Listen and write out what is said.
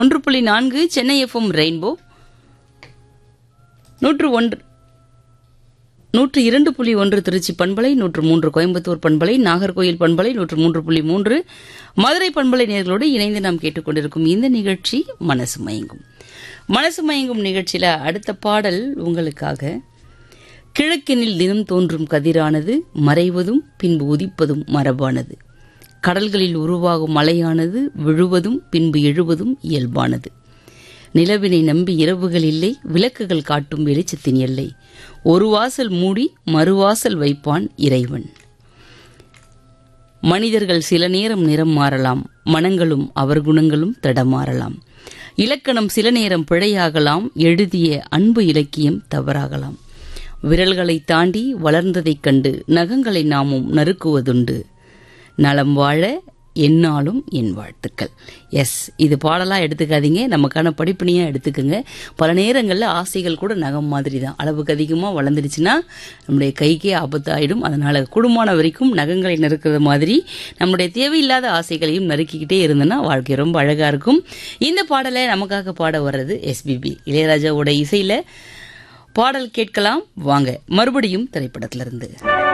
ஒன்று புள்ளி நான்கு சென்னை எஃப்எம் ரெயின்போ நூற்று ஒன்று நூற்று இரண்டு புள்ளி ஒன்று திருச்சி பண்பலை நூற்று மூன்று கோயம்புத்தூர் பண்பலை நாகர்கோயில் பண்பலை நூற்று மூன்று புள்ளி மூன்று மதுரை பண்பலை நேர்களோடு இணைந்து நாம் கேட்டுக்கொண்டிருக்கும் இந்த நிகழ்ச்சி மனசு மயங்கும் மனசு மயங்கும் நிகழ்ச்சியில அடுத்த பாடல் உங்களுக்காக கிழக்கினில் தினம் தோன்றும் கதிரானது மறைவதும் பின்பு உதிப்பதும் மரபானது கடல்களில் உருவாகும் மலையானது விழுவதும் பின்பு எழுவதும் இயல்பானது நிலவினை நம்பி இரவுகள் இல்லை விளக்குகள் காட்டும் வெளிச்சத்தின் எல்லை ஒரு வாசல் மூடி மறுவாசல் வைப்பான் இறைவன் மனிதர்கள் சில நேரம் நிறம் மாறலாம் மனங்களும் அவர் குணங்களும் தடமாறலாம் இலக்கணம் சில நேரம் பிழையாகலாம் எழுதிய அன்பு இலக்கியம் தவறாகலாம் விரல்களை தாண்டி வளர்ந்ததைக் கண்டு நகங்களை நாமும் நறுக்குவதுண்டு நலம் வாழ என்னாலும் என் வாழ்த்துக்கள் எஸ் இது பாடலாம் எடுத்துக்காதீங்க நமக்கான படிப்பினையாக எடுத்துக்கோங்க பல நேரங்களில் ஆசைகள் கூட நகம் மாதிரி தான் அளவுக்கு அதிகமாக வளர்ந்துடுச்சுன்னா நம்முடைய கைக்கே ஆபத்தாயிடும் அதனால் குடும்பமான வரைக்கும் நகங்களை நறுக்கிறது மாதிரி நம்முடைய தேவையில்லாத ஆசைகளையும் நறுக்கிக்கிட்டே இருந்தோன்னா வாழ்க்கை ரொம்ப அழகாக இருக்கும் இந்த பாடலை நமக்காக பாட வர்றது எஸ்பிபி இளையராஜாவோட இசையில் பாடல் கேட்கலாம் வாங்க மறுபடியும் திரைப்படத்திலிருந்து